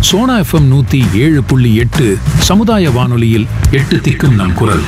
Sona FM நூத்தி ஏழு புள்ளி எட்டு சமுதாய வானொலியில் எட்டு திக்கும் நம் குரல்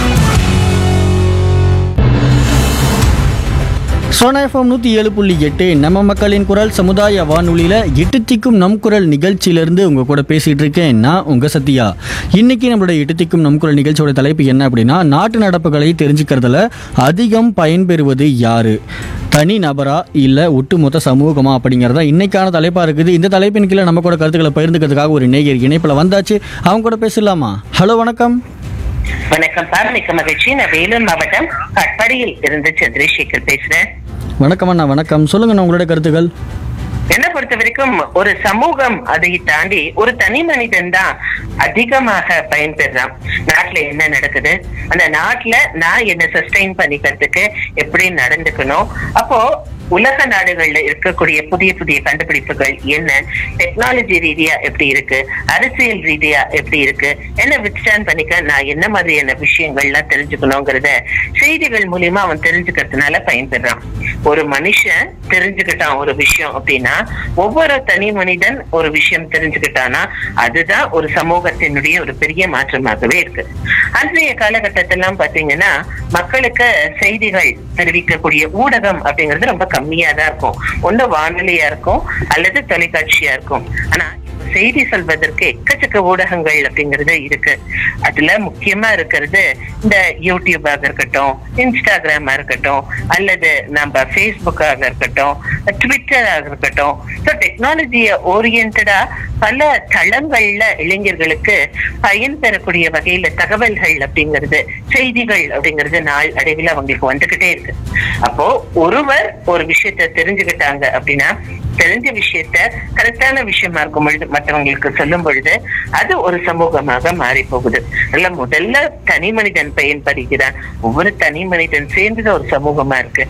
சோனா எஃப்எம் நூற்றி ஏழு புள்ளி எட்டு நம்ம மக்களின் குரல் சமுதாய வானொலியில் எட்டு திக்கும் நம் குரல் நிகழ்ச்சியிலேருந்து உங்கள் கூட பேசிகிட்டு இருக்கேன் நான் உங்கள் சத்யா இன்னைக்கு நம்மளோட எட்டு திக்கும் நம் குரல் நிகழ்ச்சியோட தலைப்பு என்ன அப்படின்னா நாட்டு நடப்புகளை தெரிஞ்சுக்கிறதுல அதிகம் பயன்பெறுவது யாரு தனி நபரா இல்லை ஒட்டுமொத்த சமூகமா அப்படிங்கிறதா இன்னைக்கான தலைப்பாக இருக்குது இந்த தலைப்பின் கீழே நம்ம கூட கருத்துக்களை பகிர்ந்துக்கிறதுக்காக ஒரு நேயர் இணைப்பில் வந்தாச்சு அவங்க கூட பேசலாமா ஹலோ வணக்கம் வணக்கம் சார் மிக்க மகிழ்ச்சி நான் வேலூர் மாவட்டம் கட்பாடியில் இருந்து சந்திரசேகர் பேசுறேன் வணக்கம் அண்ணா வணக்கம் சொல்லுங்கண்ணா உங்களோட கருத்துக்கள் என்ன பொறுத்த வரைக்கும் ஒரு சமூகம் அதை தாண்டி ஒரு தனி மனிதன் தான் அதிகமாக பயன்பெறான் நாட்டுல என்ன நடக்குது அந்த நாட்டுல நான் என்ன சஸ்டைன் பண்ணிக்கிறதுக்கு எப்படி நடந்துக்கணும் அப்போ உலக நாடுகள்ல இருக்கக்கூடிய புதிய புதிய கண்டுபிடிப்புகள் என்ன டெக்னாலஜி ரீதியா எப்படி இருக்கு அரசியல் ரீதியா எப்படி இருக்கு என்ன வித்ஸ்டாண்ட் பண்ணிக்க நான் என்ன மாதிரியான விஷயங்கள்லாம் தெரிஞ்சுக்கணுங்கிறத செய்திகள் மூலியமா அவன் தெரிஞ்சுக்கிறதுனால பயன்பெறான் ஒரு மனுஷன் தெரிஞ்சுக்கிட்டான் ஒரு விஷயம் அப்படின்னா ஒவ்வொரு தனி மனிதன் ஒரு விஷயம் தெரிஞ்சுக்கிட்டானா அதுதான் ஒரு சமூகத்தினுடைய ஒரு பெரிய மாற்றமாகவே இருக்கு அன்றைய காலகட்டத்திலாம் பாத்தீங்கன்னா மக்களுக்கு செய்திகள் தெரிவிக்கக்கூடிய ஊடகம் அப்படிங்கிறது ரொம்ப கம்மியா தான் இருக்கும் ஒண்ணு வானொலியா இருக்கும் அல்லது தொலைக்காட்சியா இருக்கும் ஆனா இப்ப செய்தி சொல்வதற்கு எக்கச்சக்க ஊடகங்கள் அப்படிங்கிறது இருக்கு அதுல முக்கியமா இருக்கிறது இந்த யூடியூபாக இருக்கட்டும் இன்ஸ்டாகிராமா இருக்கட்டும் அல்லது நம்ம ஃபேஸ்புக்காக இருக்கட்டும் ட்விட்டராக இருக்கட்டும் ஸோ டெக்னாலஜியை ஓரியன்டா பல தளங்கள்ல இளைஞர்களுக்கு பயன் பெறக்கூடிய வகையில தகவல்கள் அப்படிங்கிறது செய்திகள் அப்படிங்கிறது நாள் அடைவில் அவங்களுக்கு வந்துகிட்டே இருக்கு அப்போ ஒருவர் ஒரு விஷயத்த தெரிஞ்சுக்கிட்டாங்க அப்படின்னா தெரிஞ்ச விஷயத்த கரெக்டான விஷயமா இருக்கும் பொழுது மற்றவங்களுக்கு சொல்லும் பொழுது அது ஒரு சமூகமாக மாறி போகுது அதுல முதல்ல தனி மனிதன் பயன்படுகிறான் ஒவ்வொரு தனி மனிதன் சேர்ந்தது ஒரு சமூகமா இருக்கு